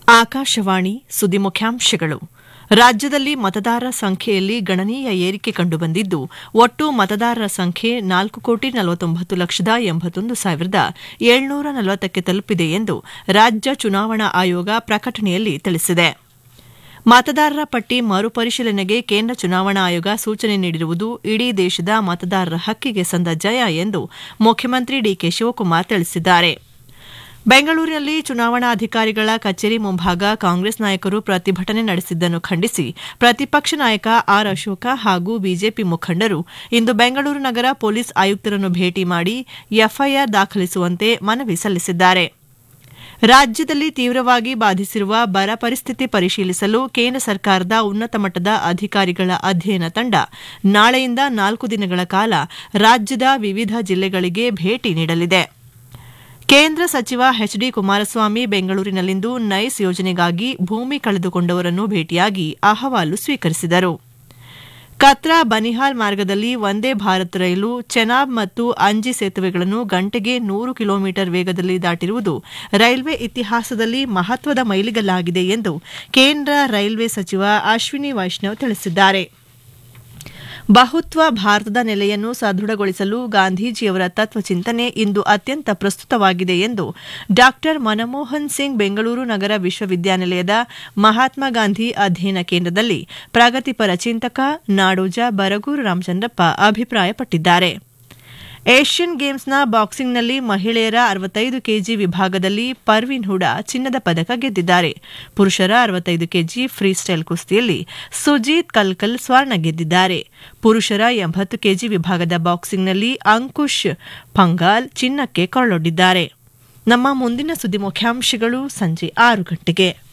ಆಕಾಶವಾಣಿ ಸುದ್ದಿ ಮುಖ್ಯಾಂಶಗಳು ರಾಜ್ಯದಲ್ಲಿ ಮತದಾರರ ಸಂಖ್ಯೆಯಲ್ಲಿ ಗಣನೀಯ ಏರಿಕೆ ಕಂಡುಬಂದಿದ್ದು ಒಟ್ಟು ಮತದಾರರ ಸಂಖ್ಯೆ ನಾಲ್ಕು ಕೋಟಿ ನಲವತ್ತೊಂಬತ್ತು ಲಕ್ಷದ ಎಂಬತ್ತೊಂದು ಸಾವಿರದ ಏಳ್ನೂರ ನಲವತ್ತಕ್ಕೆ ತಲುಪಿದೆ ಎಂದು ರಾಜ್ಯ ಚುನಾವಣಾ ಆಯೋಗ ಪ್ರಕಟಣೆಯಲ್ಲಿ ತಿಳಿಸಿದೆ ಮತದಾರರ ಪಟ್ಟಿ ಮರುಪರಿಶೀಲನೆಗೆ ಕೇಂದ್ರ ಚುನಾವಣಾ ಆಯೋಗ ಸೂಚನೆ ನೀಡಿರುವುದು ಇಡೀ ದೇಶದ ಮತದಾರರ ಹಕ್ಕಿಗೆ ಸಂದ ಜಯ ಎಂದು ಮುಖ್ಯಮಂತ್ರಿ ಡಿಕೆ ಶಿವಕುಮಾರ್ ತಿಳಿಸಿದ್ದಾರೆ ಬೆಂಗಳೂರಿನಲ್ಲಿ ಚುನಾವಣಾಧಿಕಾರಿಗಳ ಕಚೇರಿ ಮುಂಭಾಗ ಕಾಂಗ್ರೆಸ್ ನಾಯಕರು ಪ್ರತಿಭಟನೆ ನಡೆಸಿದ್ದನ್ನು ಖಂಡಿಸಿ ಪ್ರತಿಪಕ್ಷ ನಾಯಕ ಆರ್ ಅಶೋಕ ಹಾಗೂ ಬಿಜೆಪಿ ಮುಖಂಡರು ಇಂದು ಬೆಂಗಳೂರು ನಗರ ಪೊಲೀಸ್ ಆಯುಕ್ತರನ್ನು ಭೇಟಿ ಮಾಡಿ ಎಫ್ಐಆರ್ ದಾಖಲಿಸುವಂತೆ ಮನವಿ ಸಲ್ಲಿಸಿದ್ದಾರೆ ರಾಜ್ಯದಲ್ಲಿ ತೀವ್ರವಾಗಿ ಬಾಧಿಸಿರುವ ಬರ ಪರಿಸ್ಥಿತಿ ಪರಿಶೀಲಿಸಲು ಕೇಂದ್ರ ಸರ್ಕಾರದ ಉನ್ನತ ಮಟ್ಟದ ಅಧಿಕಾರಿಗಳ ಅಧ್ಯಯನ ತಂಡ ನಾಳೆಯಿಂದ ನಾಲ್ಕು ದಿನಗಳ ಕಾಲ ರಾಜ್ಯದ ವಿವಿಧ ಜಿಲ್ಲೆಗಳಿಗೆ ಭೇಟಿ ನೀಡಲಿದೆ ಕೇಂದ್ರ ಸಚಿವ ಎಚ್ ಡಿ ಕುಮಾರಸ್ವಾಮಿ ಬೆಂಗಳೂರಿನಲ್ಲಿಂದು ನೈಸ್ ಯೋಜನೆಗಾಗಿ ಭೂಮಿ ಕಳೆದುಕೊಂಡವರನ್ನು ಭೇಟಿಯಾಗಿ ಅಹವಾಲು ಸ್ವೀಕರಿಸಿದರು ಕತ್ರಾ ಬನಿಹಾಲ್ ಮಾರ್ಗದಲ್ಲಿ ವಂದೇ ಭಾರತ್ ರೈಲು ಚೆನಾಬ್ ಮತ್ತು ಅಂಜಿ ಸೇತುವೆಗಳನ್ನು ಗಂಟೆಗೆ ನೂರು ಕಿಲೋಮೀಟರ್ ವೇಗದಲ್ಲಿ ದಾಟಿರುವುದು ರೈಲ್ವೆ ಇತಿಹಾಸದಲ್ಲಿ ಮಹತ್ವದ ಮೈಲಿಗಲ್ಲಾಗಿದೆ ಎಂದು ಕೇಂದ್ರ ರೈಲ್ವೆ ಸಚಿವ ಅಶ್ವಿನಿ ವೈಷ್ಣವ್ ತಿಳಿಸಿದ್ದಾರೆ ಬಹುತ್ವ ಭಾರತದ ನೆಲೆಯನ್ನು ಸದೃಢಗೊಳಿಸಲು ಗಾಂಧೀಜಿಯವರ ತತ್ವಚಿಂತನೆ ಇಂದು ಅತ್ಯಂತ ಪ್ರಸ್ತುತವಾಗಿದೆ ಎಂದು ಡಾ ಮನಮೋಹನ್ ಸಿಂಗ್ ಬೆಂಗಳೂರು ನಗರ ವಿಶ್ವವಿದ್ಯಾನಿಲಯದ ಮಹಾತ್ಮ ಗಾಂಧಿ ಅಧ್ಯಯನ ಕೇಂದ್ರದಲ್ಲಿ ಪ್ರಗತಿಪರ ಚಿಂತಕ ನಾಡೋಜ ಬರಗೂರು ರಾಮಚಂದ್ರಪ್ಪ ಅಭಿಪ್ರಾಯಪಟ್ಟಿದ್ದಾರೆ ಏಷ್ಯನ್ ಗೇಮ್ಸ್ನ ಬಾಕ್ಸಿಂಗ್ನಲ್ಲಿ ಮಹಿಳೆಯರ ಅರವತ್ತೈದು ಕೆಜಿ ವಿಭಾಗದಲ್ಲಿ ಪರ್ವಿನ್ ಹುಡಾ ಚಿನ್ನದ ಪದಕ ಗೆದ್ದಿದ್ದಾರೆ ಪುರುಷರ ಅರವತ್ತೈದು ಕೆಜಿ ಫ್ರೀಸ್ಟೈಲ್ ಕುಸ್ತಿಯಲ್ಲಿ ಸುಜೀತ್ ಕಲ್ಕಲ್ ಸ್ವರ್ಣ ಗೆದ್ದಿದ್ದಾರೆ ಪುರುಷರ ಎಂಬತ್ತು ಕೆಜಿ ವಿಭಾಗದ ಬಾಕ್ಸಿಂಗ್ನಲ್ಲಿ ಅಂಕುಶ್ ಪಂಗಾಲ್ ಚಿನ್ನಕ್ಕೆ ಕೊಳ್ಳೊಡ್ಡಿದ್ದಾರೆ ನಮ್ಮ ಮುಂದಿನ ಸುದ್ದಿ ಮುಖ್ಯಾಂಶಗಳು ಸಂಜೆ ಆರು ಗಂಟೆಗೆ